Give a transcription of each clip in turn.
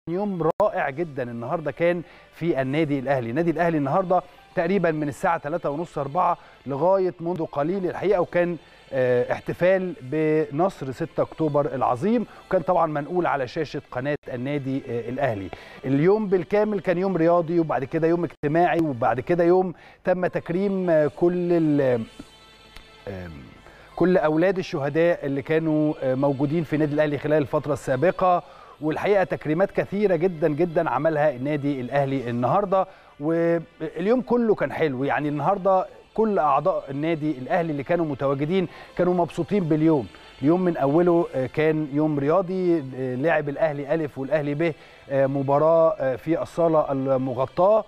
يوم رائع جدا النهارده كان في النادي الاهلي النادي الاهلي النهارده تقريبا من الساعه 3:30 4 لغايه منذ قليل الحقيقه وكان آه، احتفال بنصر 6 اكتوبر العظيم وكان طبعا منقول على شاشه قناه النادي آه، الاهلي اليوم بالكامل كان يوم رياضي وبعد كده يوم اجتماعي وبعد كده يوم تم تكريم آه، كل ال- آم، كل اولاد الشهداء اللي كانوا آه، موجودين في النادي الاهلي خلال الفتره السابقه والحقيقه تكريمات كثيره جدا جدا عملها النادي الاهلي النهارده واليوم كله كان حلو يعني النهارده كل اعضاء النادي الاهلي اللي كانوا متواجدين كانوا مبسوطين باليوم اليوم من اوله آه، كان يوم رياضي آه، لعب الاهلي الف والاهلي ب آه، مباراه آه، في الصاله المغطاه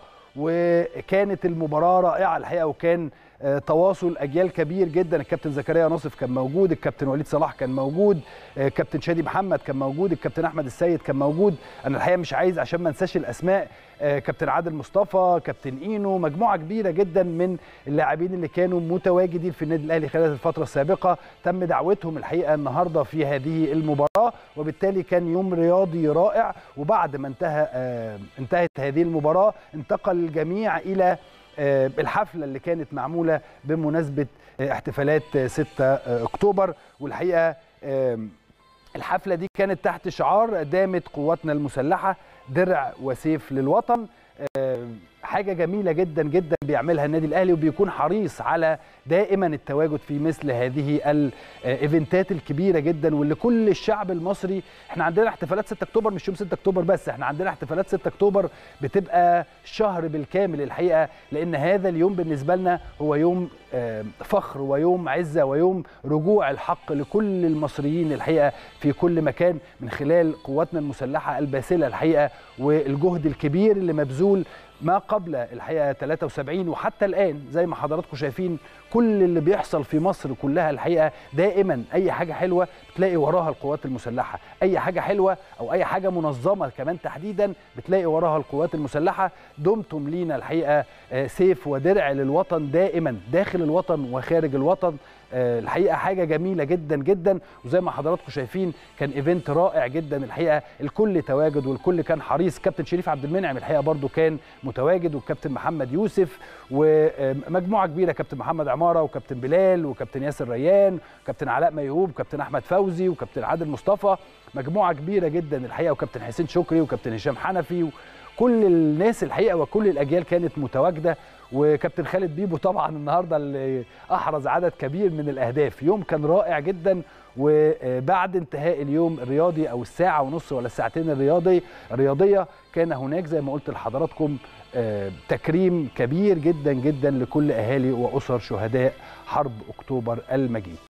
وكانت المباراه رائعه الحقيقه وكان آه، تواصل اجيال كبير جدا الكابتن زكريا ناصف كان موجود الكابتن وليد صلاح كان موجود آه، كابتن شادي محمد كان موجود الكابتن احمد السيد كان موجود انا الحقيقه مش عايز عشان ما انساش الاسماء آه، كابتن عادل مصطفى كابتن اينو مجموعه كبيره جدا من اللاعبين اللي كانوا متواجدين في النادي الاهلي خلال الفتره السابقه تم دعوتهم الحقيقه النهارده في هذه المباراه وبالتالي كان يوم رياضي رائع وبعد ما انتهى آه، انتهت هذه المباراه انتقل الجميع الى آه، الحفله اللي كانت معموله بمناسبه آه، احتفالات آه، 6 آه، اكتوبر والحقيقه آم، الحفله دي كانت تحت شعار دامت قواتنا المسلحه درع وسيف للوطن آه، حاجه جميله جدا جدا بيعملها النادي الاهلي وبيكون حريص على دائما التواجد في مثل هذه الايفنتات الكبيره جدا واللي كل الشعب المصري احنا عندنا احتفالات 6 اكتوبر مش يوم 6 اكتوبر بس احنا عندنا احتفالات 6 اكتوبر بتبقى شهر بالكامل الحقيقه لان هذا اليوم بالنسبه لنا هو يوم آه، فخر ويوم عزه ويوم رجوع الحق لكل المصريين الحقيقه في كل مكان من خلال قواتنا المسلحه الباسله الحقيقه والجهد الكبير اللي مبذول ما قبل الحقيقه 73 وحتى الان زي ما حضراتكم شايفين كل اللي بيحصل في مصر كلها الحقيقه دائما اي حاجه حلوه بتلاقي وراها القوات المسلحه اي حاجه حلوه او اي حاجه منظمه كمان تحديدا بتلاقي وراها القوات المسلحه دمتم لينا الحقيقه آه، سيف ودرع للوطن دائما داخل الوطن وخارج الوطن آه، الحقيقه حاجه جميله جدا جدا وزي ما حضراتكم شايفين كان ايفنت رائع جدا الحقيقه الكل تواجد والكل كان حريص كابتن شريف عبد المنعم الحقيقه برضو كان متواجد والكابتن محمد يوسف ومجموعه كبيره كابتن محمد عماره وكابتن بلال وكابتن ياسر ريان وكابتن علاء ميهوب وكابتن احمد فوزي وكابتن عادل مصطفى مجموعه كبيره جدا الحقيقه وكابتن حسين شكري وكابتن هشام حنفي كل الناس الحقيقه وكل الاجيال كانت متواجده وكابتن خالد بيبو طبعا النهارده اللي احرز عدد كبير من الاهداف يوم كان رائع جدا وبعد انتهاء اليوم الرياضي او الساعه ونص ولا الساعتين الرياضي الرياضيه كان هناك زي ما قلت لحضراتكم آه، تكريم كبير جدا جدا لكل اهالي واسر شهداء حرب اكتوبر المجيد